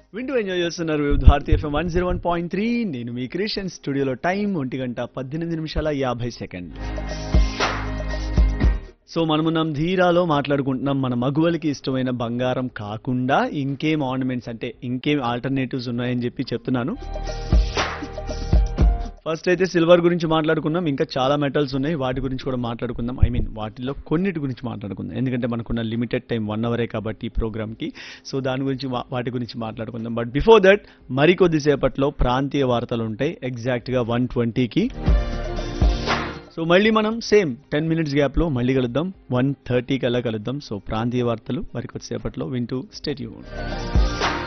వింటూ ఎంజాయ్ చేస్తున్నారు వివిధ భారతీయ FM one zero one point three నేను మీ క్రియేషన్ స్టూడియోలో టైం ఒంటి గంట పద్దెనిమిది నిమిషాల యాభై సెకండ్ సో మనమున్నాం ధీరాలో మాట్లాడుకుంటున్నాం మన మగువలకి ఇష్టమైన బంగారం కాకుండా ఇంకేం ఆర్నమెంట్స్ అంటే ఇంకేం ఆల్టర్నేటివ్స్ ఉన్నాయని చెప్పి చెప్తున్నాను ఫస్ట్ అయితే సిల్వర్ గురించి మాట్లాడుకున్నాం ఇంకా చాలా మెటల్స్ ఉన్నాయి వాటి గురించి కూడా మాట్లాడుకుందాం ఐ మీన్ వాటిలో కొన్నిటి గురించి మాట్లాడుకుందాం ఎందుకంటే మనకున్న లిమిటెడ్ టైం వన్ అవరే కాబట్టి ఈ ప్రోగ్రామ్కి సో దాని గురించి వా- వాటి గురించి మాట్లాడుకుందాం బట్ బిఫోర్ దట్ మరికొద్దిసేపట్లో ప్రాంతీయ వార్తలు ఉంటాయి ఎగ్జాక్ట్గా వన్ ట్వంటీకి సో మళ్ళీ మనం సేమ్ టెన్ మినిట్స్ గ్యాప్లో మళ్ళీ కలుద్దాం వన్ థర్టీకి అలా కలుద్దాం సో ప్రాంతీయ వార్తలు మరికొద్దిసేపట్లో వింటూ స్టేట్యూన్